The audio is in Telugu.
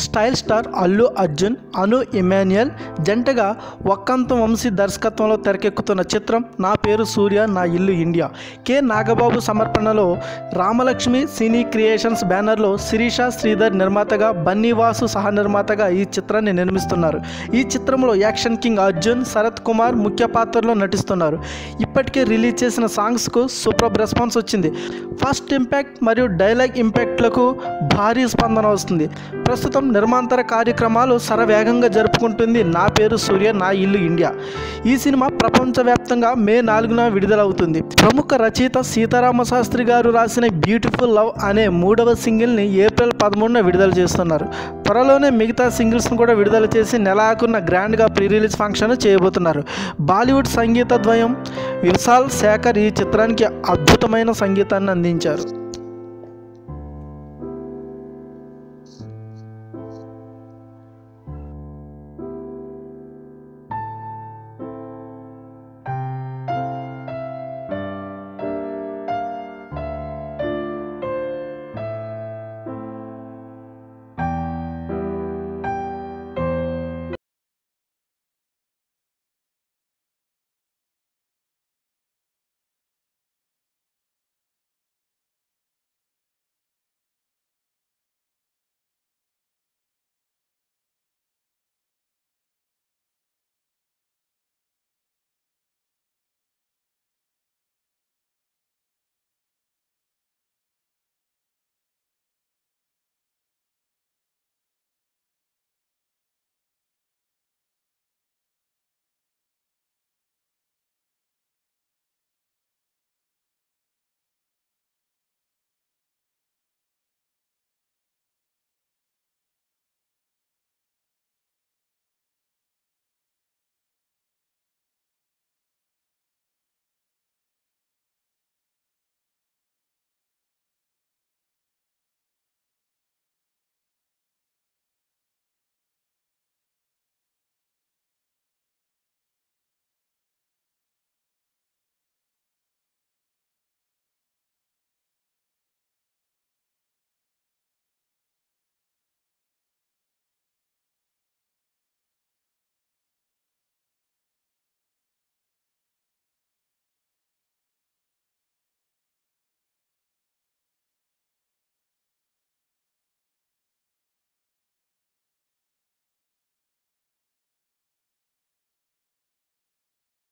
స్టైల్ స్టార్ అల్లు అర్జున్ అను ఇమాన్యుయల్ జంటగా వక్కంత వంశీ దర్శకత్వంలో తెరకెక్కుతున్న చిత్రం నా పేరు సూర్య నా ఇల్లు ఇండియా కె నాగబాబు సమర్పణలో రామలక్ష్మి సినీ క్రియేషన్స్ బ్యానర్లో శిరీష శ్రీధర్ నిర్మాతగా బన్నీవాసు సహ నిర్మాతగా ఈ చిత్రాన్ని నిర్మిస్తున్నారు ఈ చిత్రంలో యాక్షన్ కింగ్ అర్జున్ శరత్ కుమార్ ముఖ్య పాత్రలో నటిస్తున్నారు ఇప్పటికే రిలీజ్ చేసిన సాంగ్స్కు సూపర్ రెస్పాన్స్ వచ్చింది ఫస్ట్ ఇంపాక్ట్ మరియు డైలాగ్ ఇంపాక్ట్లకు భారీ స్పందన వస్తుంది ప్రస్తుతం నిర్మాంతర కార్యక్రమాలు శరవేగంగా జరుపుకుంటుంది నా పేరు సూర్య నా ఇల్లు ఇండియా ఈ సినిమా ప్రపంచవ్యాప్తంగా మే నాలుగున విడుదలవుతుంది ప్రముఖ రచయిత సీతారామ శాస్త్రి గారు రాసిన బ్యూటిఫుల్ లవ్ అనే మూడవ సింగిల్ని ఏప్రిల్ పదమూడున విడుదల చేస్తున్నారు త్వరలోనే మిగతా సింగిల్స్ను కూడా విడుదల చేసి నెలాకున్న గ్రాండ్గా ప్రీ రిలీజ్ ఫంక్షన్ చేయబోతున్నారు బాలీవుడ్ సంగీత ద్వయం విశాల్ శేఖర్ ఈ చిత్రానికి అద్భుతమైన సంగీతాన్ని అందించారు